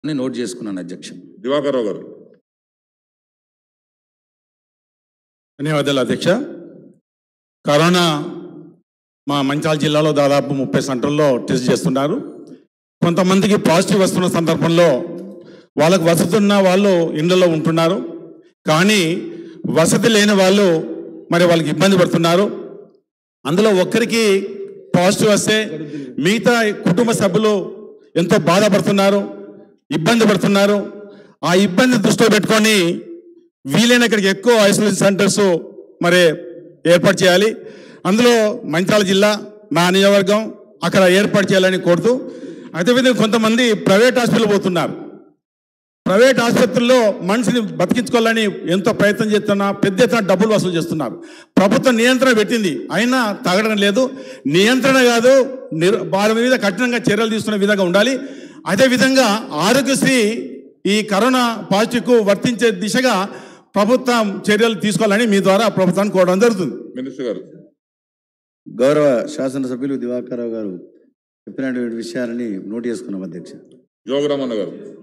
అని నోట్ చేసుకున్నాను అధ్యక్ష దివాకర్ రావు గారు ధన్యవాదాలు అధ్యక్ష కరోనా మా మంచాల జిల్లాలో దాదాపు ముప్పై సెంటర్లో టెస్ట్ చేస్తున్నారు కొంతమందికి పాజిటివ్ వస్తున్న సందర్భంలో వాళ్ళకు వసతి ఉన్న వాళ్ళు ఇళ్లలో ఉంటున్నారు కానీ వసతి లేని వాళ్ళు మరి వాళ్ళకి ఇబ్బంది పడుతున్నారు అందులో ఒక్కరికి పాజిటివ్ వస్తే మిగతా కుటుంబ సభ్యులు ఎంతో బాధపడుతున్నారు ఇబ్బంది పడుతున్నారు ఆ ఇబ్బంది దృష్టిలో పెట్టుకొని వీలైన ఇక్కడికి ఎక్కువ ఐసోలేషన్ సెంటర్స్ మరి ఏర్పాటు చేయాలి అందులో మంచిర్యాల జిల్లా నా నియోజకవర్గం అక్కడ ఏర్పాటు చేయాలని కోరుతూ అదేవిధంగా కొంతమంది ప్రైవేట్ హాస్పిటల్ పోతున్నారు ప్రైవేట్ ఆసుపత్రుల్లో మనిషిని బతికించుకోవాలని ఎంతో ప్రయత్నం చేస్తున్నా పెద్ద ఎత్తున డబ్బులు వసూలు చేస్తున్నారు ప్రభుత్వం నియంత్రణ పెట్టింది అయినా తగడం లేదు నియంత్రణ కాదు నిర్ వారి మీద కఠినంగా చర్యలు తీసుకునే విధంగా ఉండాలి అదేవిధంగా ఆరోగ్యశ్రీ ఈ కరోనా పాజిటివ్కు వర్తించే దిశగా ప్రభుత్వం చర్యలు తీసుకోవాలని మీ ద్వారా ప్రభుత్వాన్ని కోరడం జరుగుతుంది మినిస్టర్ గారు గౌరవ శాసనసభ్యులు దివాకర్ రావు గారు చెప్పినటువంటి విషయాలని నోట్ చేసుకున్నాం అధ్యక్ష జోగరామన్న గారు